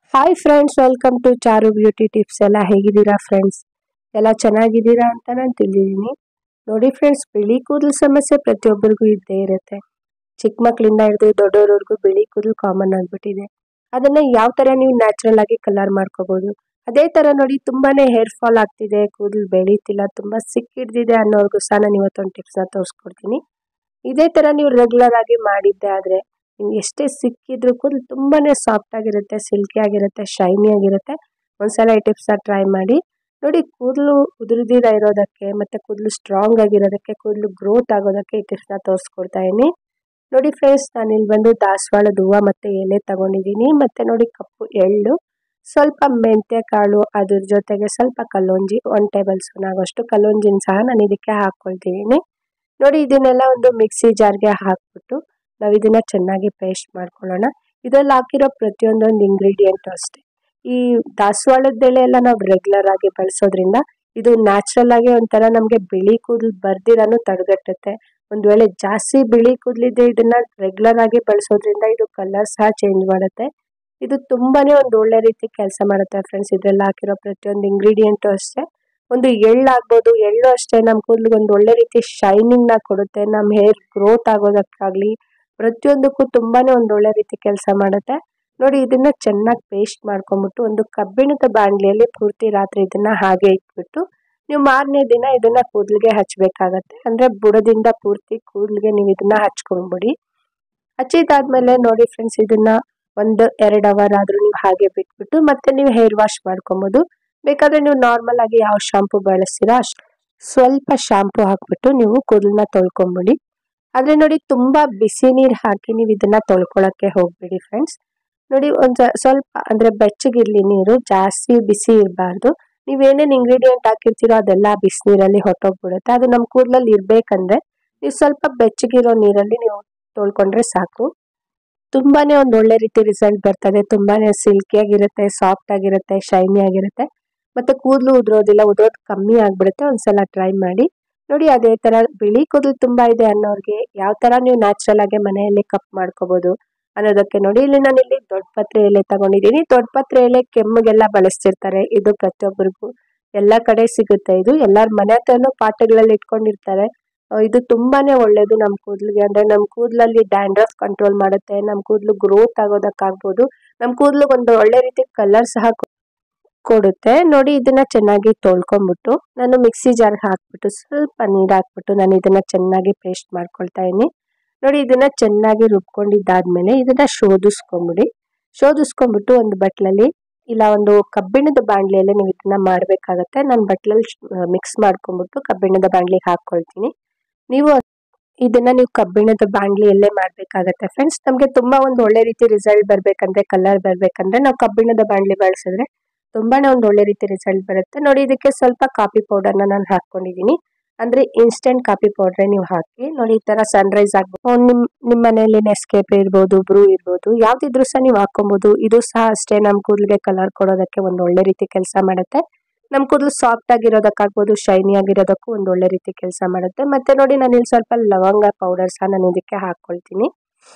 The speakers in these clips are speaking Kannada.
hi friends welcome to Charu beauty tips ಎಲ್ಲ ಹೇಗಿದ್ದೀರಾ ಫ್ರೆಂಡ್ಸ್ ಎಲ್ಲ ಚೆನ್ನಾಗಿದ್ದೀರಾ ಅಂತ ನಾನು ತಿಳಿದಿದ್ದೀನಿ ನೋಡಿ ಫ್ರೆಂಡ್ಸ್ ಬಿಳಿ ಕೂದಲು ಸಮಸ್ಯೆ ಪ್ರತಿಯೊಬ್ಬರಿಗೂ ಇದ್ದೇ ಇರುತ್ತೆ ಚಿಕ್ಕ ಮಕ್ಕಳಿಂದ ಹಿಡಿದು ದೊಡ್ಡವರವರೆಗೂ ಬಿಳಿ ಕೂದಲು ಕಾಮನ್ ಆಗಿಬಿಟ್ಟಿದೆ ಅದನ್ನ ಯಾವ ಥರ ನೀವು ನ್ಯಾಚುರಲ್ ಆಗಿ ಕಲರ್ ಮಾಡ್ಕೋಬೋದು ಅದೇ ಥರ ನೋಡಿ ತುಂಬಾನೇ ಹೇರ್ ಫಾಲ್ ಆಗ್ತಿದೆ ಕೂದಲು ಬೆಳೀತಿಲ್ಲ ತುಂಬ ಸಿಕ್ಕಿಡ್ದಿದೆ ಅನ್ನೋರ್ಗೂ ಸಹ ನಾನು ಇವತ್ತೊಂದು ಟಿಪ್ಸ್ನ ತೋರಿಸ್ಕೊಡ್ತೀನಿ ಇದೇ ಥರ ನೀವು ರೆಗ್ಯುಲರ್ ಆಗಿ ಮಾಡಿದ್ದೆ ಆದರೆ ನಿಮ್ಗೆ ಎಷ್ಟೇ ಸಿಕ್ಕಿದ್ರು ಕೂದಲು ತುಂಬಾನೇ ಸಾಫ್ಟ್ ಆಗಿರುತ್ತೆ ಸಿಲ್ಕಿ ಆಗಿರುತ್ತೆ ಶೈನಿ ಆಗಿರುತ್ತೆ ಒಂದ್ಸಲ ಈ ಟಿಪ್ಸ್ನ ಟ್ರೈ ಮಾಡಿ ನೋಡಿ ಕೂದಲು ಉದುರಿದಿರ ಇರೋದಕ್ಕೆ ಮತ್ತೆ ಕೂದಲು ಸ್ಟ್ರಾಂಗ್ ಆಗಿರೋದಕ್ಕೆ ಕೂದಲು ಗ್ರೋತ್ ಆಗೋದಕ್ಕೆ ಈ ಟಿಪ್ಸ್ನ ತೋರಿಸ್ಕೊಡ್ತಾ ಇದ್ದೀನಿ ನೋಡಿ ಫ್ರೆಂಡ್ಸ್ ನಾನು ಇಲ್ಲಿ ಬಂದು ದಾಸವಾಳದ ಹೂವು ಮತ್ತೆ ಎಲೆ ತಗೊಂಡಿದ್ದೀನಿ ಮತ್ತೆ ನೋಡಿ ಕಪ್ಪು ಎಳ್ಳು ಸ್ವಲ್ಪ ಮೆಂತ್ಯ ಕಾಳು ಅದ್ರ ಜೊತೆಗೆ ಸ್ವಲ್ಪ ಕಲ್ಲೊಂಜಿ ಒನ್ ಟೇಬಲ್ ಸ್ಪೂನ್ ಆಗೋಷ್ಟು ಕಲ್ಲೊಂಜಿನ ಸಹ ನಾನು ಇದಕ್ಕೆ ಹಾಕ್ಕೊಳ್ತಿದ್ದೀನಿ ನೋಡಿ ಇದನ್ನೆಲ್ಲ ಒಂದು ಮಿಕ್ಸಿ ಜಾರ್ಗೆ ಹಾಕ್ಬಿಟ್ಟು ನಾವು ಇದನ್ನ ಚೆನ್ನಾಗಿ ಪೇಸ್ಟ್ ಮಾಡ್ಕೊಳ್ಳೋಣ ಇದರಲ್ಲಿ ಹಾಕಿರೋ ಪ್ರತಿಯೊಂದೊಂದು ಇಂಗ್ರೀಡಿಯೆಂಟ್ ಅಷ್ಟೇ ಈ ದಾಸವಾಳದ ಎಲೆ ಎಲ್ಲ ನಾವು ರೆಗ್ಯುಲರ್ ಆಗಿ ಬಳಸೋದ್ರಿಂದ ಇದು ನ್ಯಾಚುರಲ್ ಆಗಿ ಒಂಥರ ನಮಗೆ ಬಿಳಿ ಕೂದಲು ಬರ್ದಿರನು ತಡೆಗಟ್ಟುತ್ತೆ ಒಂದು ವೇಳೆ ಜಾಸ್ತಿ ಬಿಳಿ ಕೂದಲಿದೆ ಇದನ್ನ ರೆಗ್ಯುಲರ್ ಆಗಿ ಬಳಸೋದ್ರಿಂದ ಇದು ಕಲರ್ ಸಹ ಚೇಂಜ್ ಮಾಡುತ್ತೆ ಇದು ತುಂಬಾನೇ ಒಂದು ಒಳ್ಳೆ ರೀತಿ ಕೆಲಸ ಮಾಡುತ್ತೆ ಫ್ರೆಂಡ್ಸ್ ಇದ್ರಲ್ಲಿ ಹಾಕಿರೋ ಪ್ರತಿಯೊಂದು ಇಂಗ್ರೀಡಿಯೆಂಟು ಅಷ್ಟೇ ಒಂದು ಎಳ್ಳು ಆಗ್ಬೋದು ಎಳ್ಳು ಅಷ್ಟೇ ನಮ್ಮ ಕೂದಲಿಗೆ ಒಂದು ಒಳ್ಳೆ ರೀತಿ ಶೈನಿಂಗ್ ನ ಕೊಡುತ್ತೆ ನಮ್ಮ ಹೇರ್ ಗ್ರೋತ್ ಆಗೋದಕ್ಕಾಗ್ಲಿ ಪ್ರತಿಯೊಂದಕ್ಕೂ ತುಂಬಾನೇ ಒಂದು ಒಳ್ಳೆ ರೀತಿ ಕೆಲಸ ಮಾಡುತ್ತೆ ನೋಡಿ ಇದನ್ನ ಚೆನ್ನಾಗಿ ಪೇಸ್ಟ್ ಮಾಡ್ಕೊಂಡ್ಬಿಟ್ಟು ಒಂದು ಕಬ್ಬಿಣದ ಬಾಣಲಿಯಲ್ಲಿ ಪೂರ್ತಿ ರಾತ್ರಿ ಇದನ್ನ ಹಾಗೆ ಇಟ್ಬಿಟ್ಟು ನೀವು ಮಾರನೇ ದಿನ ಇದನ್ನ ಕೂದಲಿಗೆ ಹಚ್ಚಬೇಕಾಗತ್ತೆ ಅಂದ್ರೆ ಬುಡದಿಂದ ಪೂರ್ತಿ ಕೂದಲಿಗೆ ನೀವು ಇದನ್ನ ಹಚ್ಕೊಂಡ್ಬಿಡಿ ಹಚ್ಚಿದಾದ್ಮೇಲೆ ನೋಡಿ ಫ್ರೆಂಡ್ಸ್ ಇದನ್ನ ಒಂದು ಎರಡು ಅವರ್ ಆದ್ರೂ ನೀವು ಹಾಗೆ ಬಿಟ್ಬಿಟ್ಟು ಮತ್ತೆ ನೀವು ಹೇರ್ ವಾಶ್ ಮಾಡ್ಕೊಬೋದು ಬೇಕಾದ್ರೆ ನೀವು ನಾರ್ಮಲ್ ಆಗಿ ಯಾವ ಶಾಂಪು ಬಳಸ್ತೀರಾ ಅಷ್ಟು ಸ್ವಲ್ಪ ಶಾಂಪು ಹಾಕ್ಬಿಟ್ಟು ನೀವು ಕೂದಲನ್ನ ತೊಳ್ಕೊಂಬಿಡಿ ಆದ್ರೆ ನೋಡಿ ತುಂಬಾ ಬಿಸಿ ನೀರು ಹಾಕಿ ನೀವು ಇದನ್ನ ತೊಳ್ಕೊಳಕ್ಕೆ ಹೋಗ್ಬೇಡಿ ಫ್ರೆಂಡ್ಸ್ ನೋಡಿ ಒಂದ್ ಸ್ವಲ್ಪ ಅಂದ್ರೆ ಬೆಚ್ಚಗಿರ್ಲಿ ನೀರು ಜಾಸ್ತಿ ಬಿಸಿ ಇರಬಾರ್ದು ನೀವೇನೇನು ಇಂಗ್ರೀಡಿಯೆಂಟ್ ಹಾಕಿರ್ತೀರೋ ಅದೆಲ್ಲ ಬಿಸಿನೀರಲ್ಲಿ ಹೊಟ್ಟೋಗ್ಬಿಡುತ್ತೆ ಅದು ನಮ್ಮ ಕೂದಲಲ್ಲಿ ಇರ್ಬೇಕಂದ್ರೆ ನೀವು ಸ್ವಲ್ಪ ಬೆಚ್ಚಗಿರೋ ನೀರಲ್ಲಿ ನೀವು ತೊಳ್ಕೊಂಡ್ರೆ ಸಾಕು ತುಂಬಾನೇ ಒಂದು ಒಳ್ಳೆ ರೀತಿ ರಿಸಲ್ಟ್ ಬರ್ತದೆ ತುಂಬಾನೇ ಸಿಲ್ಕಿ ಆಗಿರುತ್ತೆ ಸಾಫ್ಟ್ ಆಗಿರುತ್ತೆ ಶೈನಿ ಆಗಿರುತ್ತೆ ಮತ್ತೆ ಕೂದಲು ಉದುರೋದಿಲ್ಲ ಉದುರೋದು ಕಮ್ಮಿ ಆಗ್ಬಿಡುತ್ತೆ ಒಂದ್ಸಲ ಟ್ರೈ ಮಾಡಿ ನೋಡಿ ಅದೇ ತರ ಬಿಳಿ ಕೂದಲು ತುಂಬಾ ಇದೆ ಅನ್ನೋರ್ಗೆ ಯಾವ ತರ ನೀವು ನ್ಯಾಚುರಲ್ ಆಗಿ ಮನೆಯಲ್ಲಿ ಕಪ್ ಮಾಡ್ಕೋಬಹುದು ಅನ್ನೋದಕ್ಕೆ ನೋಡಿ ಇಲ್ಲಿ ನಾನು ಇಲ್ಲಿ ದೊಡ್ಡ ಪತ್ರೆ ಎಲೆ ತಗೊಂಡಿದ್ದೀನಿ ದೊಡ್ಡ ಪತ್ರೆ ಎಲೆ ಕೆಮ್ಮಿಗೆಲ್ಲ ಬಳಸ್ತಿರ್ತಾರೆ ಇದು ಪ್ರತಿಯೊಬ್ಬರಿಗೂ ಎಲ್ಲ ಕಡೆ ಸಿಗುತ್ತೆ ಇದು ಎಲ್ಲಾರ ಮನೆ ಹತ್ರನೂ ಪಾತ್ರೆಗಳಲ್ಲಿ ಇಟ್ಕೊಂಡಿರ್ತಾರೆ ಇದು ತುಂಬಾನೇ ಒಳ್ಳೇದು ನಮ್ಮ ಕೂದಲಿಗೆ ಅಂದ್ರೆ ನಮ್ಮ ಕೂದಲಲ್ಲಿ ಡ್ಯಾಂಡ್ರಫ್ ಕಂಟ್ರೋಲ್ ಮಾಡುತ್ತೆ ನಮ್ಮ ಕೂದಲು ಗ್ರೋತ್ ಆಗೋದಕ್ಕಾಗ್ಬೋದು ನಮ್ಮ ಕೂದಲು ಒಂದು ಒಳ್ಳೆ ರೀತಿ ಕಲರ್ ಸಹ ಕೊಡುತ್ತೆ ನೋಡಿ ಇದನ್ನ ಚೆನ್ನಾಗಿ ತೊಳ್ಕೊಂಬಿಟ್ಟು ನಾನು ಮಿಕ್ಸಿ ಜಾರ್ಗೆ ಹಾಕ್ಬಿಟ್ಟು ಸ್ವಲ್ಪ ನೀರು ಹಾಕ್ಬಿಟ್ಟು ನಾನು ಇದನ್ನ ಚೆನ್ನಾಗಿ ಪೇಸ್ಟ್ ಮಾಡ್ಕೊಳ್ತಾ ಇದ್ದೀನಿ ನೋಡಿ ಇದನ್ನ ಚೆನ್ನಾಗಿ ರುಬ್ಕೊಂಡಿದ್ದಾದ್ಮೇಲೆ ಇದನ್ನ ಶೋಧಿಸ್ಕೊಂಬಿಡಿ ಶೋಧಿಸ್ಕೊಂಡ್ಬಿಟ್ಟು ಒಂದು ಬಟ್ಲಲ್ಲಿ ಇಲ್ಲ ಒಂದು ಕಬ್ಬಿಣದ ಬಾಣಲಿಯಲ್ಲಿ ನೀವು ಇದನ್ನ ಮಾಡಬೇಕಾಗತ್ತೆ ನಾನು ಬಟ್ಲಲ್ಲಿ ಮಿಕ್ಸ್ ಮಾಡ್ಕೊಂಡ್ಬಿಟ್ಟು ಕಬ್ಬಿಣದ ಬಾಣಲಿಗೆ ಹಾಕ್ಕೊಳ್ತೀನಿ ನೀವು ಇದನ್ನ ನೀವು ಕಬ್ಬಿಣದ ಬಾಣಲಿಯಲ್ಲೇ ಮಾಡಬೇಕಾಗತ್ತೆ ಫ್ರೆಂಡ್ಸ್ ನಮಗೆ ತುಂಬಾ ಒಂದು ಒಳ್ಳೆ ರೀತಿ ರಿಸಲ್ಟ್ ಬರ್ಬೇಕಂದ್ರೆ ಕಲರ್ ಬರ್ಬೇಕಂದ್ರೆ ನಾವು ಕಬ್ಬಿಣದ ಬಾಣಲಿ ಬಳಸಿದ್ರೆ ತುಂಬಾನೇ ಒಂದು ಒಳ್ಳೆ ರೀತಿ ರಿಸಲ್ಟ್ ಬರುತ್ತೆ ನೋಡಿ ಇದಕ್ಕೆ ಸ್ವಲ್ಪ ಕಾಫಿ ಪೌಡರ್ನ ನಾನು ಹಾಕೊಂಡಿದ್ದೀನಿ ಅಂದ್ರೆ ಇನ್ಸ್ಟೆಂಟ್ ಕಾಫಿ ಪೌಡ್ರೆ ನೀವು ಹಾಕಿ ನೋಡಿ ಈ ತರ ಸನ್ರೈಸ್ ಆಗ್ಬೋದು ನಿಮ್ ನಿಮ್ಮ ಮನೆಯಲ್ಲಿ ನೆಸ್ಕೇಪ್ ಇರ್ಬೋದು ಬ್ರೂ ಇರ್ಬೋದು ಯಾವ್ದಿದ್ರು ಸಹ ನೀವು ಹಾಕೊಬಹುದು ಇದು ಸಹ ಅಷ್ಟೇ ನಮ್ಮ ಕೂದಲಿಗೆ ಕಲರ್ ಕೊಡೋದಕ್ಕೆ ಒಂದು ಒಳ್ಳೆ ರೀತಿ ಕೆಲಸ ಮಾಡುತ್ತೆ ನಮ್ಮ ಕೂದಲು ಸಾಫ್ಟ್ ಆಗಿರೋದಕ್ಕಾಗ್ಬೋದು ಶೈನಿ ಆಗಿರೋದಕ್ಕೂ ಒಂದು ಒಳ್ಳೆ ರೀತಿ ಕೆಲಸ ಮಾಡುತ್ತೆ ಮತ್ತೆ ನೋಡಿ ನಾನು ಇಲ್ಲಿ ಸ್ವಲ್ಪ ಲವಂಗ ಪೌಡರ್ ಸಹ ನಾನು ಇದಕ್ಕೆ ಹಾಕೊಳ್ತೀನಿ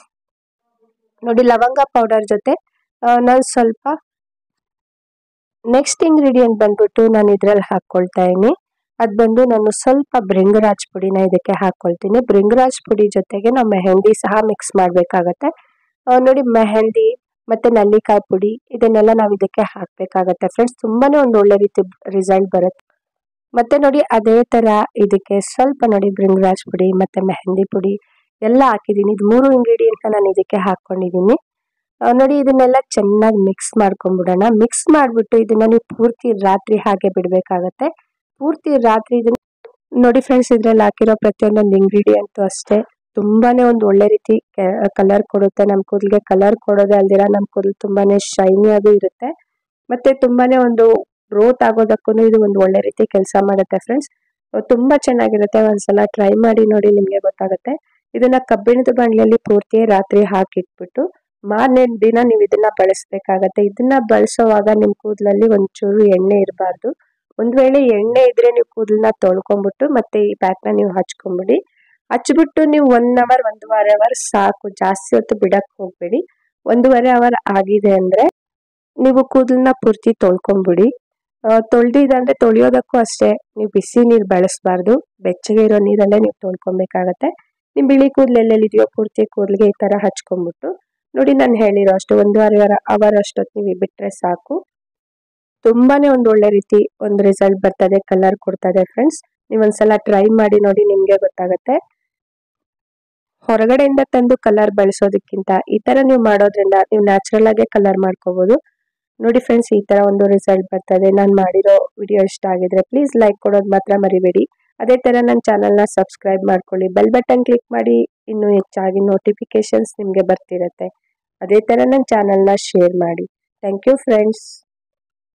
ನೋಡಿ ಲವಂಗ ಪೌಡರ್ ಜೊತೆ ನಾನು ಸ್ವಲ್ಪ ನೆಕ್ಸ್ಟ್ ಇಂಗ್ರೀಡಿಯೆಂಟ್ ಬಂದ್ಬಿಟ್ಟು ನಾನು ಇದ್ರಲ್ಲಿ ಹಾಕೊಳ್ತಾ ಇದ್ದೀನಿ ಅದು ಬಂದು ನಾನು ಸ್ವಲ್ಪ ಭೃಂಗರಾಜ್ ಪುಡಿನ ಇದಕ್ಕೆ ಹಾಕೊಳ್ತೀನಿ ಭೃಂಗರಾಜ್ ಪುಡಿ ಜೊತೆಗೆ ನಾವು ಮೆಹಂದಿ ಸಹ ಮಿಕ್ಸ್ ಮಾಡಬೇಕಾಗತ್ತೆ ನೋಡಿ ಮೆಹಂದಿ ಮತ್ತೆ ನಲ್ಲಿಕಾಯಿ ಪುಡಿ ಇದನ್ನೆಲ್ಲ ನಾವು ಇದಕ್ಕೆ ಹಾಕಬೇಕಾಗತ್ತೆ ಫ್ರೆಂಡ್ಸ್ ತುಂಬಾನೇ ಒಂದು ಒಳ್ಳೆ ರೀತಿ ರಿಸಲ್ಟ್ ಬರುತ್ತೆ ಮತ್ತೆ ನೋಡಿ ಅದೇ ತರ ಇದಕ್ಕೆ ಸ್ವಲ್ಪ ನೋಡಿ ಭೃಂಗರಾಜ್ ಪುಡಿ ಮತ್ತೆ ಮೆಹಂದಿ ಪುಡಿ ಎಲ್ಲ ಹಾಕಿದ್ದೀನಿ ಇದು ಮೂರು ಇಂಗ್ರೀಡಿಯೆಂಟ್ನ ನಾನು ಇದಕ್ಕೆ ಹಾಕೊಂಡಿದ್ದೀನಿ ನೋಡಿ ಇದನ್ನೆಲ್ಲ ಚೆನ್ನಾಗಿ ಮಿಕ್ಸ್ ಮಾಡ್ಕೊಂಡ್ಬಿಡೋಣ ಮಿಕ್ಸ್ ಮಾಡಿಬಿಟ್ಟು ಇದನ್ನ ನೀವು ಪೂರ್ತಿ ರಾತ್ರಿ ಹಾಗೆ ಬಿಡಬೇಕಾಗತ್ತೆ ಪೂರ್ತಿ ರಾತ್ರಿ ಇದನ್ನ ನೋಡಿ ಫ್ರೆಂಡ್ಸ್ ಇದ್ರಲ್ಲಿ ಹಾಕಿರೋ ಪ್ರತಿಯೊಂದೊಂದು ಇಂಗ್ರೀಡಿಯೆಂಟು ಅಷ್ಟೇ ತುಂಬಾನೇ ಒಂದು ಒಳ್ಳೆ ರೀತಿ ಕಲರ್ ಕೊಡುತ್ತೆ ನಮ್ಮ ಕೂದಲಿಗೆ ಕಲರ್ ಕೊಡೋದೇ ಅಲ್ದಿರ ನಮ್ಮ ಕೂದಲು ತುಂಬಾನೇ ಶೈನಿಯಾಗೂ ಇರುತ್ತೆ ಮತ್ತೆ ತುಂಬಾನೇ ಒಂದು ಗ್ರೋತ್ ಆಗೋದಕ್ಕೂ ಇದು ಒಂದು ಒಳ್ಳೆ ರೀತಿ ಕೆಲಸ ಮಾಡುತ್ತೆ ಫ್ರೆಂಡ್ಸ್ ತುಂಬಾ ಚೆನ್ನಾಗಿರುತ್ತೆ ಒಂದ್ಸಲ ಟ್ರೈ ಮಾಡಿ ನೋಡಿ ನಿಮ್ಗೆ ಗೊತ್ತಾಗುತ್ತೆ ಇದನ್ನ ಕಬ್ಬಿಣದ ಬಾಣಲಿಯಲ್ಲಿ ಪೂರ್ತಿ ರಾತ್ರಿ ಹಾಕಿಟ್ಬಿಟ್ಟು ಮಾರನೇ ದಿನ ನೀವು ಇದನ್ನ ಬಳಸಬೇಕಾಗತ್ತೆ ಇದನ್ನ ಬಳಸೋವಾಗ ನಿಮ್ಮ ಕೂದಲಲ್ಲಿ ಒಂಚೂರು ಎಣ್ಣೆ ಇರಬಾರ್ದು ಒಂದ್ ವೇಳೆ ಎಣ್ಣೆ ಇದ್ರೆ ನೀವು ಕೂದಲನ್ನ ತೊಳ್ಕೊಂಡ್ಬಿಟ್ಟು ಮತ್ತೆ ಈ ಪ್ಯಾಕ್ನ ನೀವು ಹಚ್ಕೊಂಬಿಡಿ ಹಚ್ಬಿಟ್ಟು ನೀವು ಒನ್ ಅವರ್ ಒಂದೂವರೆ ಅವರ್ ಸಾಕು ಜಾಸ್ತಿ ಹೊತ್ತು ಬಿಡಕ್ ಹೋಗ್ಬೇಡಿ ಒಂದೂವರೆ ಅವರ್ ಆಗಿದೆ ಅಂದ್ರೆ ನೀವು ಕೂದಲನ್ನ ಪೂರ್ತಿ ತೊಳ್ಕೊಂಬಿಡಿ ತೊಳ್ದಿದಂದ್ರೆ ತೊಳೆಯೋದಕ್ಕೂ ಅಷ್ಟೇ ನೀವು ಬಿಸಿ ನೀರು ಬಳಸಬಾರ್ದು ಬೆಚ್ಚಗೆ ಇರೋ ನೀರಲ್ಲೇ ನೀವು ತೊಳ್ಕೊಬೇಕಾಗತ್ತೆ ನಿಮ್ಮ ಬಿಳಿ ಕೂದಲು ಎಲ್ಲೆಲ್ಲಿದೆಯೋ ಪೂರ್ತಿ ಕೂದಲಿಗೆ ಈ ಥರ ಹಚ್ಕೊಂಡ್ಬಿಟ್ಟು ನೋಡಿ ನಾನು ಹೇಳಿರೋ ಅಷ್ಟು ಒಂದೂವರೆ ಅವರ್ ಅಷ್ಟೊತ್ತು ನೀವು ಬಿಟ್ಟರೆ ಸಾಕು ತುಂಬಾನೇ ಒಂದು ಒಳ್ಳೆ ರೀತಿ ಒಂದು ರಿಸಲ್ಟ್ ಬರ್ತದೆ ಕಲರ್ ಕೊಡ್ತದೆ ಫ್ರೆಂಡ್ಸ್ ನೀವೊಂದ್ಸಲ ಟ್ರೈ ಮಾಡಿ ನೋಡಿ ನಿಮಗೆ ಗೊತ್ತಾಗುತ್ತೆ ಹೊರಗಡೆಯಿಂದ ತಂದು ಕಲರ್ ಬಳಸೋದಕ್ಕಿಂತ ಈ ತರ ನೀವು ಮಾಡೋದ್ರಿಂದ ನೀವು ನ್ಯಾಚುರಲ್ ಆಗೇ ಕಲರ್ ಮಾಡ್ಕೋಬಹುದು ನೋಡಿ ಫ್ರೆಂಡ್ಸ್ ಈ ತರ ಒಂದು ರಿಸಲ್ಟ್ ಬರ್ತದೆ ನಾನು ಮಾಡಿರೋ ವಿಡಿಯೋ ಇಷ್ಟ ಆಗಿದ್ರೆ ಪ್ಲೀಸ್ ಲೈಕ್ ಕೊಡೋದು ಮಾತ್ರ ಮರಿಬೇಡಿ ಅದೇ ತರ ನನ್ನ ಚಾನಲ್ನ ಸಬ್ಸ್ಕ್ರೈಬ್ ಮಾಡ್ಕೊಳ್ಳಿ ಬೆಲ್ ಬಟನ್ ಕ್ಲಿಕ್ ಮಾಡಿ ಇನ್ನೂ ಹೆಚ್ಚಾಗಿ ನೋಟಿಫಿಕೇಶನ್ಸ್ ನಿಮಗೆ ಬರ್ತಿರತ್ತೆ ಅದೇ ತರ ನನ್ನ ಚಾನಲ್ನ ಶೇರ್ ಮಾಡಿ ಥ್ಯಾಂಕ್ ಯು ಫ್ರೆಂಡ್ಸ್